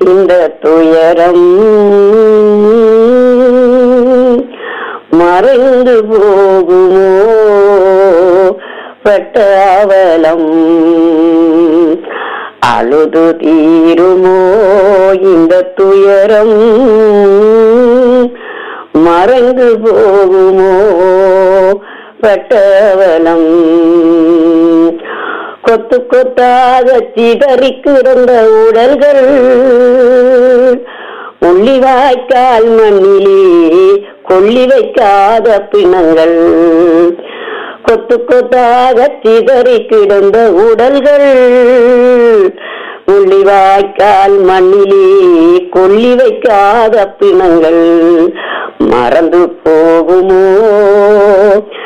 இந்த துயரம் மறைந்து போகுமோ பட்ட அவலம் அழுது தீருமோ இந்த துயரம் மறைந்து போகுமோ பட்டவலம் கொத்து கொத்தாக சிதறி கிடந்த உடல்கள் உள்ளிவாய்க்கால் மண்ணிலே கொள்ளி வைக்காத பிணங்கள் கொத்து கொத்தாக சிதறி கிடந்த உடல்கள் உள்ளிவாய்க்கால் மண்ணிலே கொள்ளி வைக்காத பிணங்கள் மறந்து போகுமோ